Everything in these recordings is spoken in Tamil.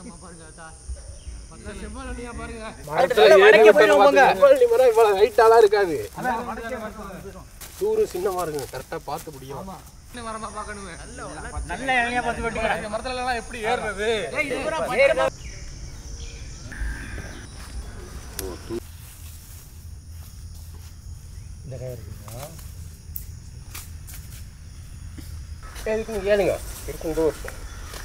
செவ்வழி மரம் இவ்வளவு ஹைட்டாலாம் இருக்காது தூரு சின்னமா இருக்குங்க கரெக்டா பார்த்து முடியும் நல்ல இலையா பார்த்து வெட்டுங்க மரத்துல எல்லாம் எப்படி ஏறுறது எதுக்கு கேளுங்க இருக்கும் இருக்கும்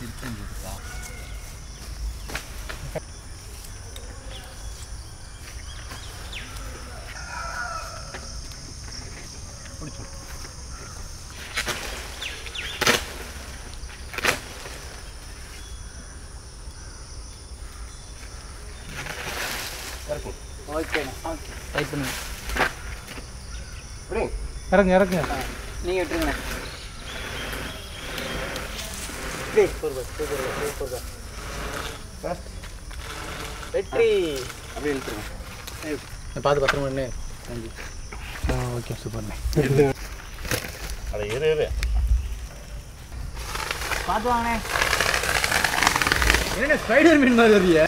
டைப் பண்ணுங்க புரியுங்க இறங்க இறங்க நீங்க விட்டுருங்க வெற்றி அப்படியே இழுத்துருங்க பார்த்து பத்திரமா என்ன தேங்க்யூ ஆ ஓகே சூப்பர்ண்ணே அதை இரு இரு பார்த்து வாங்கண்ணே என்ன ஸ்பைடர் மீன் மாதிரி வருவிய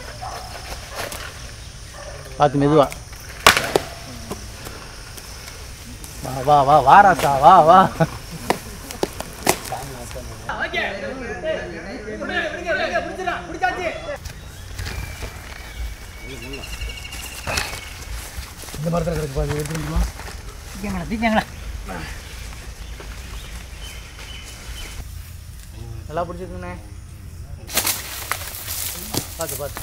பார்த்து மெதுவா வா வா வா வா ராசா வா வா இந்த மரத்தில் கிடக்கு பாரு எடுத்துருமா தீக்கங்களா தீக்கங்களா நல்லா பிடிச்சிருக்குண்ணே பார்த்து பார்த்து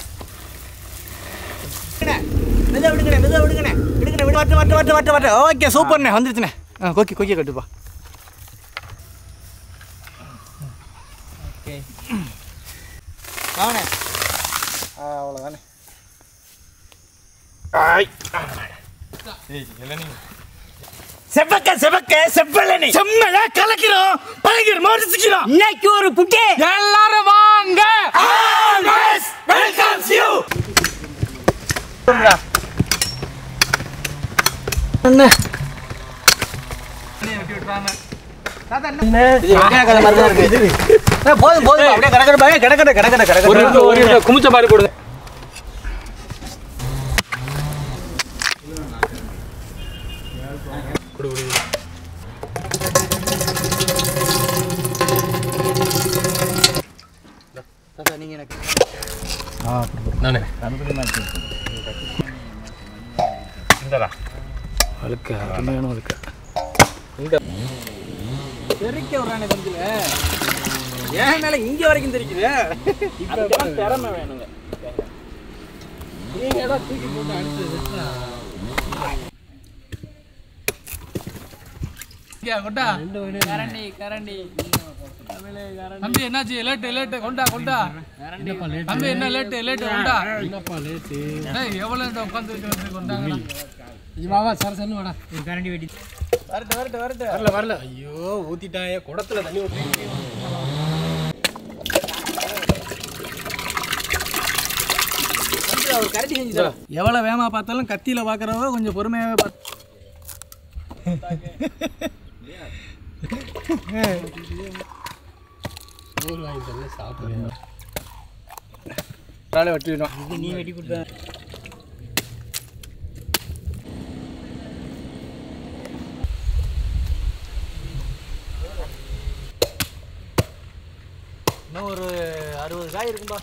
மெதுவா விடுங்கண்ணே மெதுவா விடுங்கண்ணே விடுங்கண்ணே விடு வட்டு வட்டு வட்டு வட்டு வட்டு ஓகே சூப்பர்ண்ணே வந்துருச்சுண்ணே ஆ கொக்கி கொக்கி கட்டுப்பா ஓகே வாங்கண்ணே ஆ அவ்வளோதானே செவ்வக்க செவ்வக்க செவ்வழனி செம்மல கலக்கிறோம் பழகிற மோதிச்சுக்கிறோம் இன்னைக்கு ஒரு புட்டி எல்லாரும் வாங்க ஆல்வேஸ் வெல்கம்ஸ் யூ போதும் போதும் அப்படியே கடற்கரை பாருங்க கடற்கரை கடற்கரை கடற்கரை ஒரு நிமிஷம் ஒரு நிமிஷம் குமிச்ச மாதிரி போடுங்க நீங்க எனக்கு ஆ நானே அழுக்க அருமையான அழுக்க தெரிக்க விடுறானே தம்பில ஏன் மேல இங்க வரைக்கும் தெரிக்குது இப்ப திறமை வேணுங்க நீங்க ஏதாவது தூக்கி போட்டு அடிச்சு கொண்டா கரண்டி கரண்டி தம்பி என்னாச்சு லேட்டு லேட்டு கொண்டா கொண்டா தம்பி என்ன லேட்டு லேட்டு கொண்டா என்னப்பா லேட்டு எவ்வளவு உட்காந்து கொண்டாங்க வாவா சார் சன்னு வாடா கரண்டி வெட்டி வரட்டு வரட்டு வரட்டு வரல வரல ஐயோ ஊத்திட்டாயே குடத்துல தண்ணி ஊற்றி அவர் கரண்டி செஞ்சு எவ்வளோ வேகமாக பார்த்தாலும் கத்தியில் பார்க்குறவங்க கொஞ்சம் பொறுமையாகவே பார்த்து சோறு வாங்கி தரல சாப்பிடுவேன் வேலை வெட்டிடும் நீ வெட்டி கொடுத்த இன்னும் ஒரு அறுபது காய் இருக்கும்பா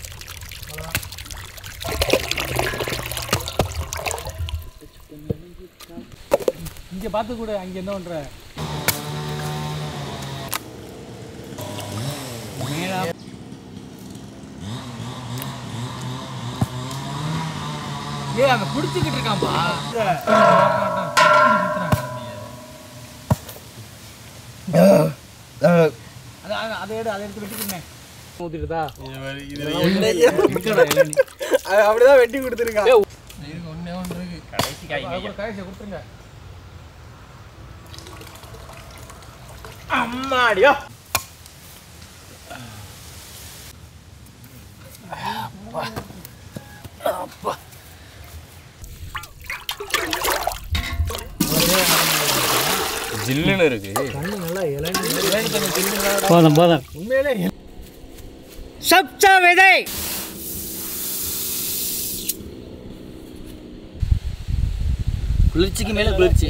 இங்கே பார்த்து கூட அங்கே என்ன பண்ணுற ஏய் அங்க பிடிச்சிக்கிட்டு இருக்கான்பா அதை அதை எடு அதை எடுத்து வெட்டிக்கிறேன் ஊத்திட்டுதா அப்படிதான் வெட்டி கொடுத்துருக்கான் ஒன்னே ஒன்று இருக்கு கடைசி காய் கடைசி கொடுத்துருங்க அம்மாடியோ ஜில்லுன்னு இருக்கு போதும் போதும் சப்ச விதை குளிர்ச்சிக்கு மேல குளிர்ச்சி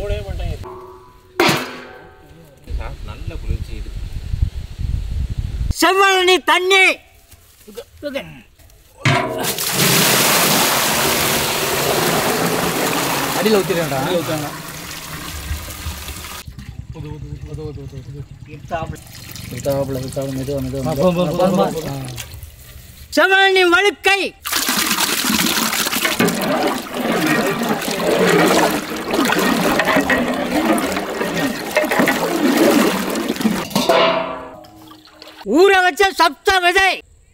நல்ல குளிர்ச்சி இது செவ்வழனி தண்ணி அடியில் ஊற்றிடா ஊற்றுவாங்க செவ்வழனி வழுக்கை ஊற வச்ச சப்த விதை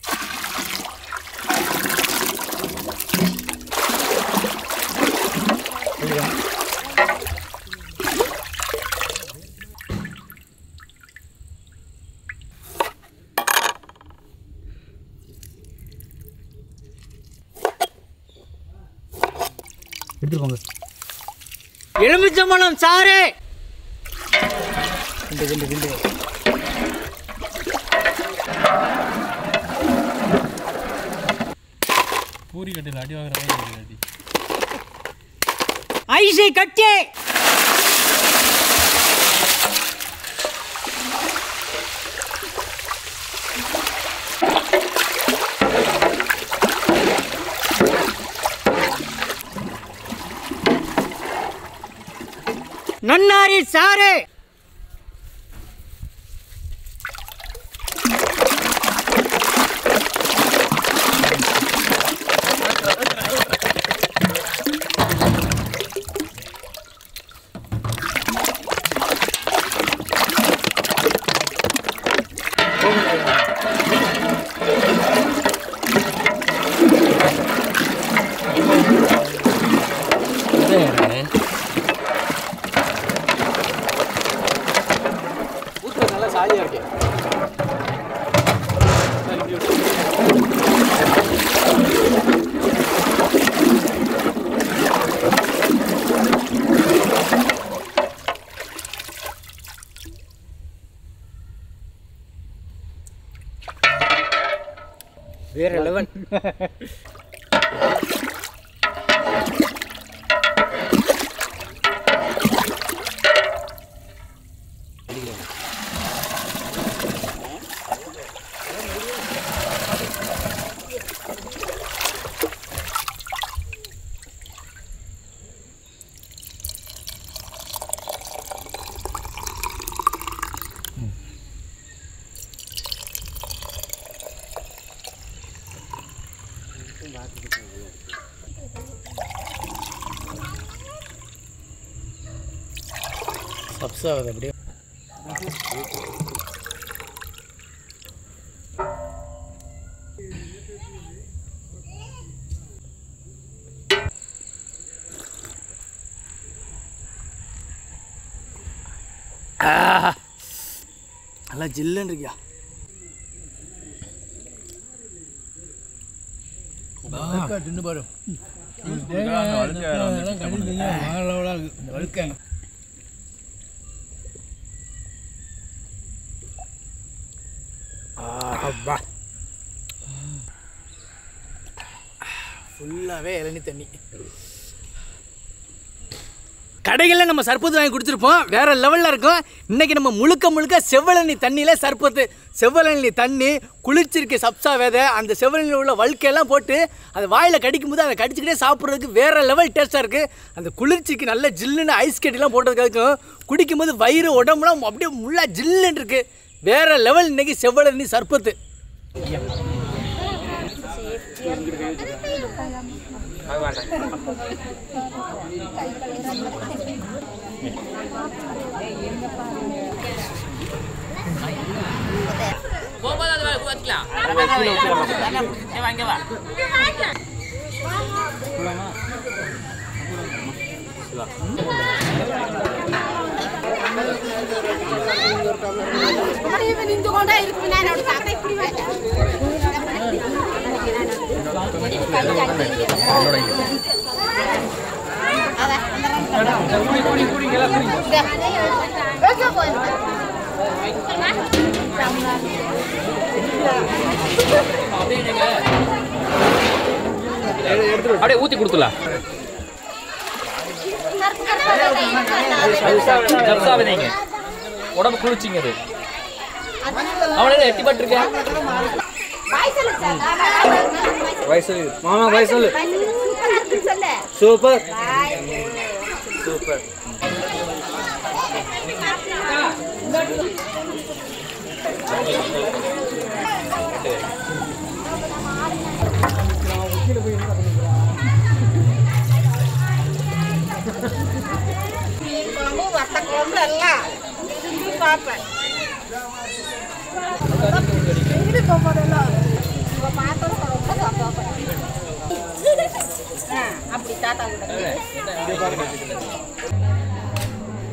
எடுத்துருக்கோங்க எலுமிச்சம்பழம் சாறு கிண்டு கிண்டு கிண்டு பூரி கட்டில் அடி வாங்குற மாதிரி அடி ஐசி கட்டி நன்னாரி சாறு ஊத்துற நல்லா சாலியா இருக்கு வேற லெவல் சப்ஸ் ஆகுது அப்படியே ஆ, நல்லா ஜில்லுன்னு இருக்கியா தின்னு பாரு அப்பா ஃபுல்லாகவே இளநி தண்ணி கடைகளில் நம்ம சர்பத்து வாங்கி கொடுத்துருப்போம் வேற லெவலில் இருக்கும் இன்னைக்கு நம்ம முழுக்க முழுக்க செவ்வழனி தண்ணியில் சர்பத்து செவ்வழனி தண்ணி குளிர்ச்சிருக்கு சப்சா விதை அந்த செவ்வழனியில் உள்ள வழுக்கையெல்லாம் போட்டு அதை வாயில் கடிக்கும் போது அதை கடிச்சிக்கிட்டே சாப்பிட்றதுக்கு வேற லெவல் டேஸ்ட்டாக இருக்குது அந்த குளிர்ச்சிக்கு நல்ல ஜில்லுன்னு ஐஸ் கட்டிலாம் போட்டதுக்காகவும் குடிக்கும்போது வயிறு உடம்புலாம் அப்படியே முள்ளா ஜில்லுன்னு இருக்குது வேற லெவல் இன்னைக்கு செவ்வழனி சர்பத்து நின்று கொண்டா இருக்கு நான் என்னோட சாக்கடை இப்படி அப்படியே ஊத்தி கொடுத்துலாம் ஜப்சா விதைங்க உடம்பு குளிச்சிங்க அது அவனே எட்டி பட்டிருக்கேன் வயசுல சார் வயசு மாமா வயசு சூப்பரா இருக்குன்னு சொல்லு சூப்பர் பாய். சூப்பர் மீன் குழம்பு வத்த குழம்பு எல்லாம் விரும்பி பார்ப்பேன் இது போகும்போதெல்லாம் இவ பார்த்தோம் ரொம்ப சந்தோஷம் ஆ, அப்படி தாத்தா கூட